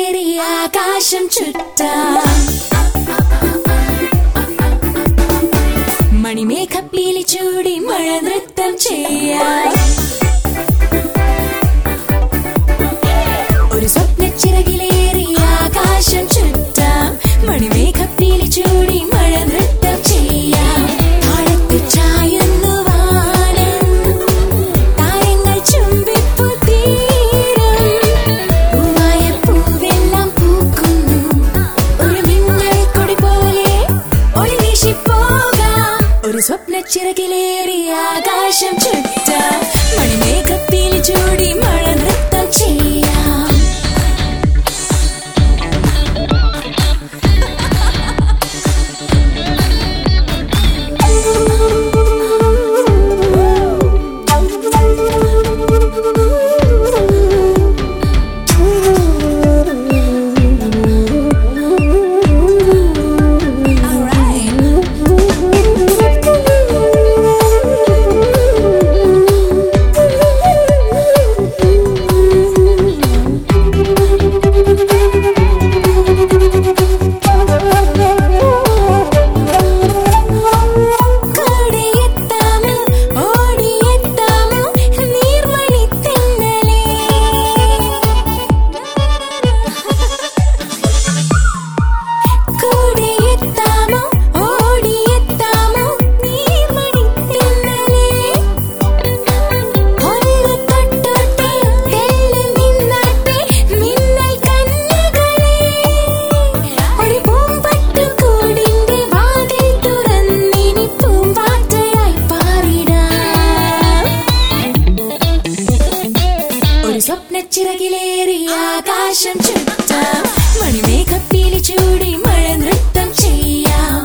ചിറകിലേറി ആകാശം ചുറ്റാം മണിമേഘപ്പീലി ചൂടി മഴ നൃത്തം ചെയ്യാം ഒരു സ്വപ്ന ചിറകിലേറി ആകാശം ചുറ്റാം മണിമേഘപ്പീലി ചൂടി മഴ നൃത്തം ചെയ്യാം താഴത്ത് ചായുന്നു വാനം താരങ്ങൾ ചുംബിപ്പു തീരം പൂവായ പൂവെല്ലാം പൂക്കുന്നു ഒരു മിന്നൽ കൊടി പോലെ ഒളി വീശിപ്പോകാം ഒരു സ്വപ്ന ചിറകിലേറി ആകാശം ചുറ്റാം മണിമേഘപ്പീലി ചൂടി മഴ നൃത്തം ചെയ്യാം കൂടിയെത്താമോ ഓടിയെത്താമോ നീർമണി തെന്നലേ കൂടിയെത്താമോ ഓടിയെത്താമോ നീർമണി തെന്നലേ ഒന്ന് തൊട്ടോട്ടെ തെല്ല് നിന്നാട്ടെ മിന്നൽ കണ്ണുകളേ ഒരു പൂമ്പട്ടുകൂടിന്റെ വാതിൽ തുറന്നിനി പൂമ്പാറ്റയായി പാറിടാം ഒരു സ്വപ്ന ചിറകിലേറി ആകാശം ചുറ്റാം മണിമേഘപ്പീലി ചൂടി മഴ നൃത്തം ചെയ്യാം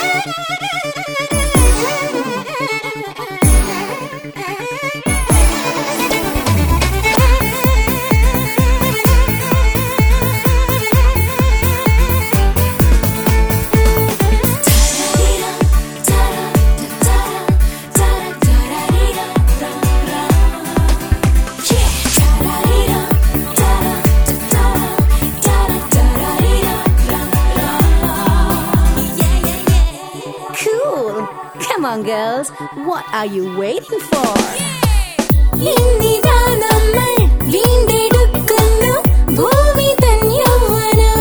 Cool. Come on, girls. What are you waiting for? ഇന്നിതാ നമ്മൾ വീണ്ടെടുക്കുന്നു ഭൂമി തൻ യൗവനം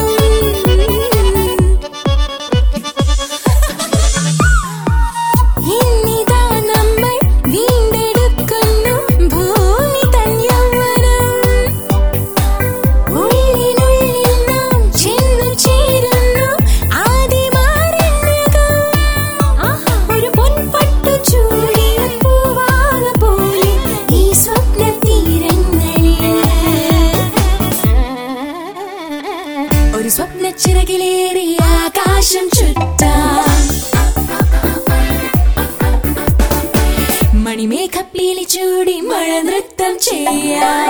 ഇന്നിതാ നമ്മൾ വീണ്ടെടുക്കുന്നു ഭൂമി തൻ യൗവനം ഉള്ളിനുള്ളിൽ നാം ചെന്നു ചേരുന്നു ആദിമാരണ്യകം ഒരു പൊൻപട്ടു ചൂടിയ പൂവാക പോലെ ഈ സ്വപ്ന തീരങ്ങളിൽ ഒരു സ്വപ്ന ചിറകിലേറി ആകാശം ചുറ്റാം മണിമേഘപ്പീലി ചൂടി മഴ നൃത്തം ചെയ്യാം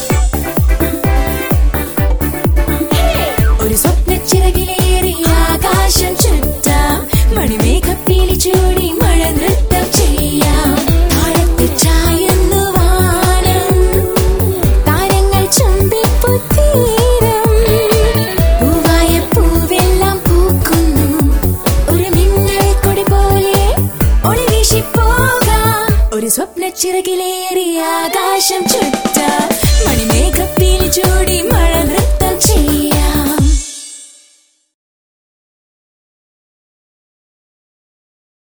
ഒരു സ്വപ്ന ചിറകിലേറി ആകാശം ചുറ്റാം മണിമേഘപ്പീലി ചൂടി മഴ നൃത്തം ചെയ്യാം താഴത്ത് ചായുന്നു വാനം താരങ്ങൾ ചുംബിപ്പു തീരം പൂവായ പൂവെല്ലാം പൂക്കുന്നു ഒരു മിന്നൽ കൊടി പോലെ ഒളി വീശിപ്പോകാം ഒരു സ്വപ്ന ചിറകിലേറി ആകാശം ചുറ്റും